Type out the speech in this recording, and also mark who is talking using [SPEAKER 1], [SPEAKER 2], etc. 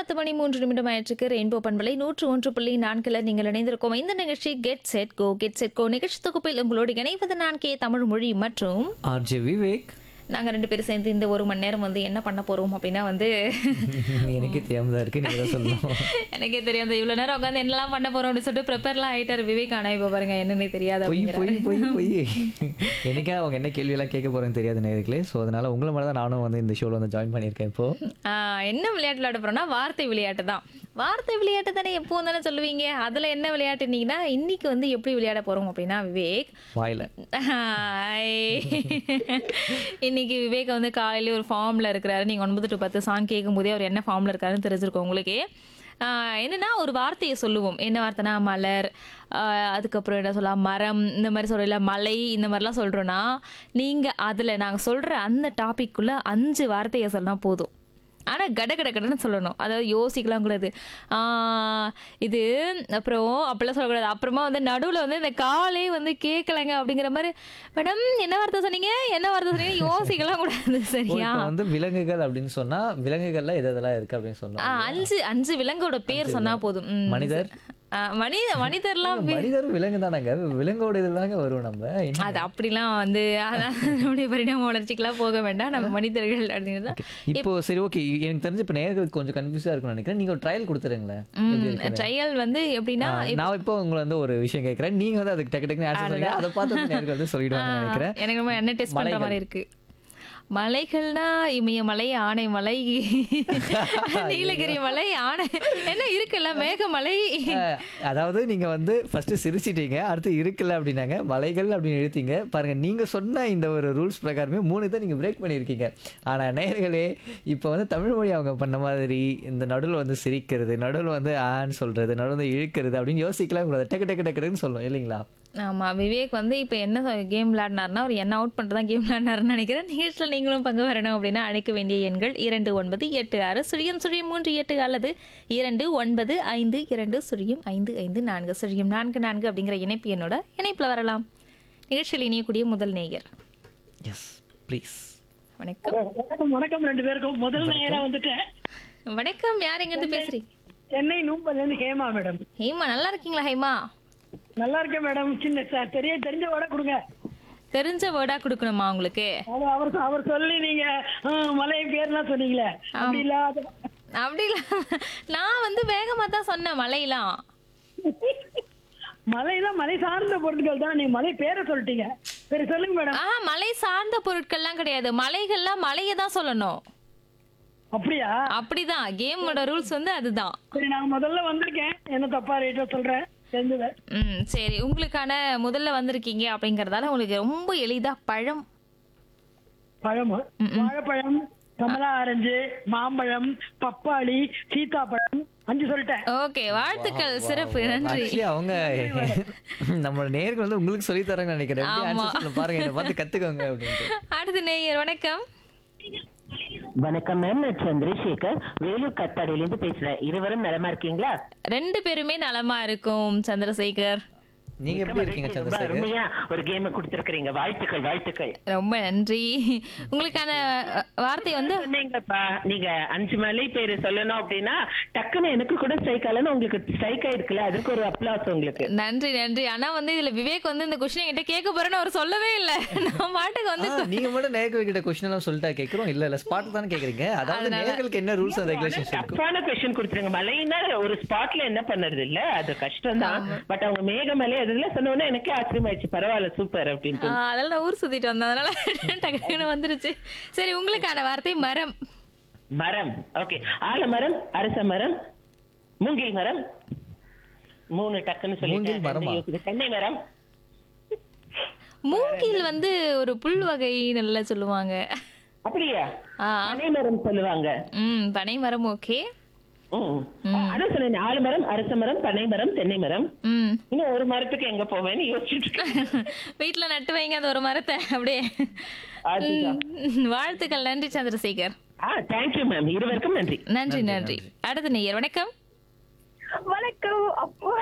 [SPEAKER 1] பத்து மணி மூன்று நிமிடம் ஆயிற்றுக்கு ரெயின்போ பண்பலை நூற்று ஒன்று புள்ளி நான்கில் நீங்கள் இணைந்திருக்கோம் இந்த நிகழ்ச்சி get set go get set go நிகழ்ச்சி தொகுப்பில் உங்களோடு இணைவது நான் கே தமிழ் மொழி மற்றும்
[SPEAKER 2] ஆர்ஜே விவேக்
[SPEAKER 1] நாங்கள் ரெண்டு பேரும் சேர்ந்து இந்த ஒரு மணி நேரம் வந்து என்ன பண்ண போறோம் அப்படின்னா வந்து
[SPEAKER 2] எனக்கே தெரியாம தான் இருக்கு நீங்க தான் சொல்லணும்
[SPEAKER 1] எனக்கே தெரியும் அந்த இவ்வளோ நேரம் உட்காந்து என்னெல்லாம் பண்ண போறோம் அப்படின்னு சொல்லிட்டு ப்ரிப்பேர்லாம் ஆயிட்டார் விவேக் ஆனா இப்போ பாருங்க என்னன்னே தெரியாது
[SPEAKER 2] பொய்
[SPEAKER 1] அப்படிங்கிறாரு.
[SPEAKER 2] பொய் பொய் பொய் எனக்கே அவங்க என்ன கேள்வி எல்லாம் கேட்க போறேன்னு தெரியாது நேர்களே ஸோ அதனால உங்களை மாதிரி தான் நானும் வந்து இந்த ஷோல வந்து ஜாயின் பண்ணியிருக்கேன் இப்போ
[SPEAKER 1] ஆஹ் என்ன விளையாட்டு விளையாட போறோம்னா வார்த்தை விளையாட்டு தான் வார்த்தை விளையாட்டு தானே எப்போ தானே சொல்லுவீங்க அதுல என்ன விளையாட்டுனீங்கன்னா இன்னைக்கு வந்து எப்படி விளையாட போறோம் அப்படின்னா விவேக்
[SPEAKER 2] வாயில
[SPEAKER 1] ஹாய். இன்னைக்கு விவேக் வந்து காலையில ஒரு ஃபார்ம்ல இருக்கிறாரு நீங்க ஒன்பது டு பத்து சாங் கேட்கும் போதே அவர் என்ன ஃபார்ம்ல இருக்காருன்னு தெரிஞ்சிருக்கும் உங்களுக்கே ஆஹ் என்னன்னா ஒரு வார்த்தையை சொல்லுவோம் என்ன வார்த்தைனா மலர் ஆஹ் அதுக்கப்புறம் என்ன சொல்லலாம் மரம் இந்த மாதிரி சொல்லல மலை இந்த மாதிரிலாம் சொல்றோம்னா நீங்க அதுல நாங்க சொல்ற அந்த டாபிக்குள்ள அஞ்சு வார்த்தையை சொன்னா போதும் ஆனா கட கட கடன்னு சொல்லணும் அதாவது யோசிக்கலாம் கூடாது ஆஹ் இது அப்புறம் அப்படிலாம் சொல்லக்கூடாது அப்புறமா வந்து நடுவுல வந்து இந்த காலே வந்து கேட்கலங்க அப்படிங்கிற மாதிரி மேடம் என்ன வார்த்தை சொன்னீங்க என்ன வார்த்தை சொன்னீங்க யோசிக்கலாம் கூடாது
[SPEAKER 2] ஓ,
[SPEAKER 1] சரியா
[SPEAKER 2] இப்போ வந்து விலங்குகள் அப்படின்னு சொன்னா விலங்குகள்ல எது எதெல்லாம் இருக்கு அப்படின்னு
[SPEAKER 1] ஆ,
[SPEAKER 2] சொன்னோம்
[SPEAKER 1] அஞ்சு அஞ்சு விலங்கோட பேர் சொன்னா போதும் ம்.
[SPEAKER 2] மனிதர்
[SPEAKER 1] ஆ, மனித மனிதர்லாம் வே-
[SPEAKER 2] மனிதரும் விலங்கு தானங்க விலங்கோட இதுல தானங்க வரும் நம்ம என்ன?
[SPEAKER 1] அது அப்படிலாம் வந்து அதான் நம்முடைய பரிணாம வளர்ச்சிக்கெல்லாம் போக வேண்டாம் நம்ம மனிதர்கள் அப்படின்னு
[SPEAKER 2] இப்போ சரி ஓகே எனக்கு தெரிஞ்சு இப்போ நேர்களுக்கு கொஞ்சம் கன்ஃபியூஸா இருக்கும்னு நினைக்கிறேன் நீங்க ஒரு ட்ரையல் கொடுத்துருங்களேன் எப்படி இருக்கு?
[SPEAKER 1] ட்ரையல் வந்து எப்படின்னா
[SPEAKER 2] ஆ, நான் இப்போ உங்களை வந்து ஒரு விஷயம் கேட்கறேன் நீங்க வந்து அதுக்கு டக்கு டக்குன்னு ஆன்சர் சொல்லுங்க அதை பார்த்து வந்து நேர்கள் வந்து சொல்லிடுவாங்கன்னு நினைக்கிறேன்
[SPEAKER 1] எனக்கு ரொம்ப என்ன டெஸ்ட் பண்ற மாதிரி இருக்கு மலைகள்னா இமயமலை ஆனைமலை நீலகிரி மலை ஆனை என்ன இருக்குல்ல மேகமலை
[SPEAKER 2] அஹ், அதாவது நீங்க வந்து ஃபர்ஸ்ட் சிரிச்சிட்டீங்க அடுத்து இருக்குல்ல அப்படின்னாங்க மலைகள் அப்படின்னு எழுத்தீங்க பாருங்க நீங்க சொன்ன இந்த ஒரு ரூல்ஸ் பிரகாரமே மூணு தான் நீங்க பிரேக் பண்ணியிருக்கீங்க ஆனா நேர்களே இப்போ வந்து தமிழ் மொழி அவங்க பண்ண மாதிரி இந்த நடுவில் வந்து சிரிக்கிறது நடுவில் வந்து ஆன்னு சொல்றது நடுவில் வந்து இழுக்கிறது அப்படின்னு யோசிக்கலாம் கூடாது டக்கு டக்கு டக்குன்னு சொல்லும் இல்லைங்களா
[SPEAKER 1] ஆமா விவேக் வந்து இப்போ என்ன கேம் விளையாடினார்னா அவர் என்ன அவுட் பண்ணிட்டு தான் கேம் விளையாடினாருன்னு நினைக்கிறேன் நிகழ்ச்சியில் நீங்களும் பங்கு வரணும் அப்படின்னா அழைக்க வேண்டிய எண்கள் இரண்டு ஒன்பது எட்டு ஆறு சுழியம் சுழியம் மூன்று எட்டு அல்லது இரண்டு ஒன்பது ஐந்து இரண்டு சுழியம் ஐந்து ஐந்து நான்கு சுழியம் நான்கு நான்கு அப்படிங்கிற இணைப்பு என்னோட இணைப்பில் வரலாம் நிகழ்ச்சியில் இணையக்கூடிய முதல் நேயர்
[SPEAKER 2] எஸ் ப்ளீஸ்
[SPEAKER 1] வணக்கம்
[SPEAKER 3] வணக்கம் வணக்கம் ரெண்டு பேருக்கும் முதல் நேரம் வந்துட்டேன்
[SPEAKER 1] வணக்கம் யார் எங்கேருந்து பேசுறீங்க
[SPEAKER 3] சென்னை நூம்பல்ல இருந்து ஹேமா மேடம்
[SPEAKER 1] ஹேமா நல்லா இருக்கீங்களா ஹேமா
[SPEAKER 3] நல்லா இருக்கேன் மேடம் சின்ன சார் தெரிய தெரிஞ்ச வட கொடுங்க
[SPEAKER 1] தெரிஞ்ச வேர்டா கொடுக்கணுமா உங்களுக்கு
[SPEAKER 3] அது அவர் அவர் சொல்லி நீங்க ஆ, மலை பேர்லாம் சொன்னீங்களே அப்படி இல்லாத
[SPEAKER 1] அப்படி இல்ல நான் வந்து வேகமா தான் சொன்னேன் மலையெல்லாம்
[SPEAKER 3] மலையெல்லாம் மலை சார்ந்த பொருட்கள் தான் நீங்க மலை பேரை சொல்லிட்டீங்க சரி சொல்லுங்க மேடம்
[SPEAKER 1] ஆ மலை சார்ந்த பொருட்கள்லாம் கிடையாது மலைகள்லாம் மலையை தான் சொல்லணும்
[SPEAKER 3] அப்படியா
[SPEAKER 1] அப்படிதான் கேமோட ரூல்ஸ் வந்து அதுதான்
[SPEAKER 3] சரி நான் முதல்ல வந்திருக்கேன் என்ன தப்பா ரேட்டா சொல்றேன் தெரிஞ்சத
[SPEAKER 1] ம் சரி உங்களுக்கான முதல்ல வந்திருக்கீங்க அப்படிங்கறதால உங்களுக்கு ரொம்ப எளிதா பழம்
[SPEAKER 3] பழம் வாழைப்பழம் கமலா ஆரஞ்சு மாம்பழம் பப்பாளி சீத்தாப்பழம் அஞ்சு சொல்லிட்டேன்
[SPEAKER 1] ஓகே வாழ்த்துக்கள் சிறப்பு நன்றி
[SPEAKER 2] ஆக்சுவலி அவங்க நம்மளோட நேர்கள் வந்து உங்களுக்கு சொல்லி தராங்கன்னு நினைக்கிறேன் எப்படி
[SPEAKER 1] ஆமா.
[SPEAKER 2] answer சொல்ல பாருங்க இதை பார்த்து கத்துக்கோங்க அப்படின்ட்டு
[SPEAKER 1] அடுத்த நேயர் வணக்கம்
[SPEAKER 4] வணக்கம் மேம் நான் சந்திரசேகர் வேலூர் கத்தாடியிலிருந்து பேசுறேன் இருவரும் நலமா இருக்கீங்களா
[SPEAKER 1] ரெண்டு பேருமே நலமா இருக்கும் சந்திரசேகர்
[SPEAKER 2] நீங்க எப்படி இருக்கீங்க
[SPEAKER 4] ரொம்ப
[SPEAKER 2] சந்திரசேகர்
[SPEAKER 4] அருமையா ஒரு கேம் கொடுத்திருக்கீங்க வாழ்த்துக்கள் வாழ்த்துக்கள்
[SPEAKER 1] ரொம்ப நன்றி உங்களுக்கான அ, வார்த்தை வந்து
[SPEAKER 4] சொன்னீங்கப்பா நீங்க அஞ்சு மலை பேரு சொல்லணும் அப்படின்னா டக்குன்னு எனக்கு கூட ஸ்ட்ரைக் ஆகலன்னு உங்களுக்கு ஸ்ட்ரைக் ஆயிருக்குல்ல அதுக்கு ஒரு அப்ளாஸ் உங்களுக்கு
[SPEAKER 1] நன்றி நன்றி ஆனா வந்து இதுல விவேக் வந்து இந்த கொஸ்டின் என்கிட்ட கேட்க போறேன்னு அவர் சொல்லவே இல்ல நான் பாட்டுக்கு வந்து
[SPEAKER 2] ஆ, நீங்க மட்டும் நேர்கள் கிட்ட கொஸ்டின் எல்லாம் சொல்லிட்டா கேக்குறோம் இல்ல இல்ல ஸ்பாட் தானே கேக்குறீங்க அதாவது நேர்களுக்கு என்ன ரூல்ஸ் அண்ட் ரெகுலேஷன்ஸ் இருக்கும்
[SPEAKER 4] தப்பான கொஸ்டின் கொடுத்துருங்க மலைன்னா ஒரு ஸ்பாட்ல என்ன பண்ணறது இல்ல அது கஷ்டம் தான் பட் அவங்க மேகமலை அதெல்லாம் சொன்னோன்னே எனக்கே ஆச்சரியமாயிடுச்சு பரவாயில்ல சூப்பர் அப்படின்ட்டு
[SPEAKER 1] ஆ, அதெல்லாம் நான் ஊர் சுத்திட்டு வந்தேன் அதனால டக்குன்னு வந்துருச்சு சரி உங்களுக்கான வார்த்தை மரம்
[SPEAKER 4] மரம் ஓகே ஆலமரம் அரச மரம் மூங்கில் மரம் மூணு டக்குன்னு
[SPEAKER 2] மூங்கில் மரமா?
[SPEAKER 4] சொல்லி தென்னை மரம்
[SPEAKER 1] மூங்கில் வந்து ஒரு புல் வகை நல்லா சொல்லுவாங்க
[SPEAKER 4] அப்படியா
[SPEAKER 1] ஆ,
[SPEAKER 4] பனை மரம் சொல்லுவாங்க
[SPEAKER 1] ம் பனை மரம் ஓகே
[SPEAKER 4] ம். அதான் சொன்னேன் ஆலமரம் அரச மரம் பனை மரம் தென்னை மரம்
[SPEAKER 1] ம்
[SPEAKER 4] இன்னும் ஒரு மரத்துக்கு எங்க போவேன்னு யோசிச்சுட்டு இருக்கேன்.
[SPEAKER 1] வீட்ல நட்டு வைங்க அந்த ஒரு மரத்தை அப்படியே
[SPEAKER 4] அதுதான்.
[SPEAKER 1] ம், வாழ்த்துக்கள் நன்றி சந்திரசேகர்
[SPEAKER 4] ஆ தேங்க்யூ மேம் இருவருக்கும் நன்றி
[SPEAKER 1] நன்றி நன்றி அடுத்த நேயர் வணக்கம்
[SPEAKER 3] வணக்கம் அப்பா